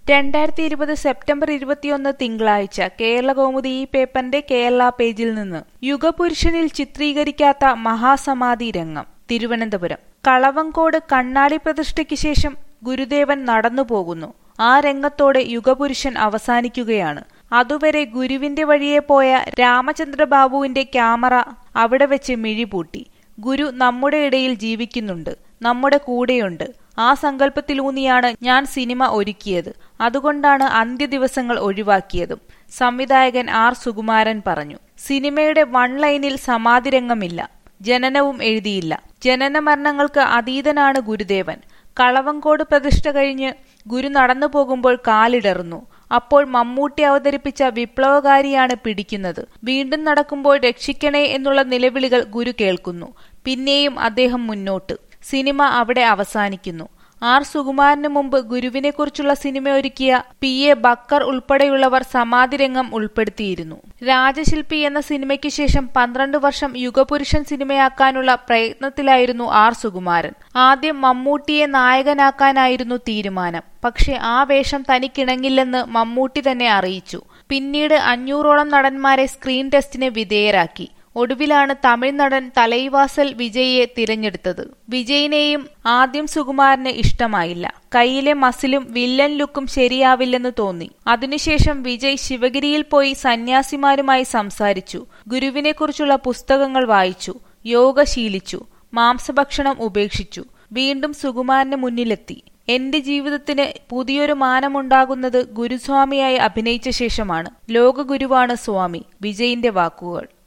രണ്ടായിരത്തി ഇരുപത് സെപ്റ്റംബർ ഇരുപത്തിയൊന്ന് തിങ്കളാഴ്ച കേരളകൗമുദി ഈ പേപ്പറിന്റെ കേരള പേജിൽ നിന്ന് യുഗപുരുഷനിൽ ചിത്രീകരിക്കാത്ത മഹാസമാധി രംഗം തിരുവനന്തപുരം കളവങ്കോട് കണ്ണാടി പ്രതിഷ്ഠയ്ക്ക് ശേഷം ഗുരുദേവൻ നടന്നുപോകുന്നു ആ രംഗത്തോടെ യുഗപുരുഷൻ അവസാനിക്കുകയാണ് അതുവരെ ഗുരുവിന്റെ വഴിയെ പോയ രാമചന്ദ്രബാബുവിന്റെ ക്യാമറ അവിടെ വെച്ച് മിഴിപൂട്ടി ഗുരു നമ്മുടെ ഇടയിൽ ജീവിക്കുന്നുണ്ട് നമ്മുടെ കൂടെയുണ്ട് ആ സങ്കല്പത്തിലൂന്നിയാണ് ഞാൻ സിനിമ ഒരുക്കിയത് അതുകൊണ്ടാണ് അന്ത്യദിവസങ്ങൾ ഒഴിവാക്കിയതും സംവിധായകൻ ആർ സുകുമാരൻ പറഞ്ഞു സിനിമയുടെ വൺ ലൈനിൽ സമാധിരംഗമില്ല ജനനവും എഴുതിയില്ല ജനന മരണങ്ങൾക്ക് അതീതനാണ് ഗുരുദേവൻ കളവങ്കോട് പ്രതിഷ്ഠ കഴിഞ്ഞ് ഗുരു നടന്നു പോകുമ്പോൾ കാലിടറുന്നു അപ്പോൾ മമ്മൂട്ടി അവതരിപ്പിച്ച വിപ്ലവകാരിയാണ് പിടിക്കുന്നത് വീണ്ടും നടക്കുമ്പോൾ രക്ഷിക്കണേ എന്നുള്ള നിലവിളികൾ ഗുരു കേൾക്കുന്നു പിന്നെയും അദ്ദേഹം മുന്നോട്ട് സിനിമ അവിടെ അവസാനിക്കുന്നു ആർ സുകുമാരന് മുമ്പ് ഗുരുവിനെക്കുറിച്ചുള്ള സിനിമ ഒരുക്കിയ പി എ ബക്കർ ഉൾപ്പെടെയുള്ളവർ സമാധിരംഗം ഉൾപ്പെടുത്തിയിരുന്നു രാജശില്പി എന്ന സിനിമയ്ക്ക് ശേഷം പന്ത്രണ്ട് വർഷം യുഗപുരുഷൻ സിനിമയാക്കാനുള്ള പ്രയത്നത്തിലായിരുന്നു ആർ സുകുമാരൻ ആദ്യം മമ്മൂട്ടിയെ നായകനാക്കാനായിരുന്നു തീരുമാനം പക്ഷെ ആ വേഷം തനിക്കിണങ്ങില്ലെന്ന് മമ്മൂട്ടി തന്നെ അറിയിച്ചു പിന്നീട് അഞ്ഞൂറോളം നടന്മാരെ സ്ക്രീൻ ടെസ്റ്റിന് വിധേയരാക്കി ഒടുവിലാണ് തമിഴ് നടൻ തലൈവാസൽ വിജയിയെ തിരഞ്ഞെടുത്തത് വിജയിനെയും ആദ്യം സുകുമാരന് ഇഷ്ടമായില്ല കയ്യിലെ മസിലും വില്ലൻ ലുക്കും ശരിയാവില്ലെന്ന് തോന്നി അതിനുശേഷം വിജയ് ശിവഗിരിയിൽ പോയി സന്യാസിമാരുമായി സംസാരിച്ചു ഗുരുവിനെക്കുറിച്ചുള്ള പുസ്തകങ്ങൾ വായിച്ചു യോഗ ശീലിച്ചു മാംസഭക്ഷണം ഉപേക്ഷിച്ചു വീണ്ടും സുകുമാരന് മുന്നിലെത്തി എന്റെ ജീവിതത്തിന് പുതിയൊരു മാനമുണ്ടാകുന്നത് ഗുരുസ്വാമിയായി അഭിനയിച്ച ശേഷമാണ് ലോകഗുരുവാണ് സ്വാമി വിജയിന്റെ വാക്കുകൾ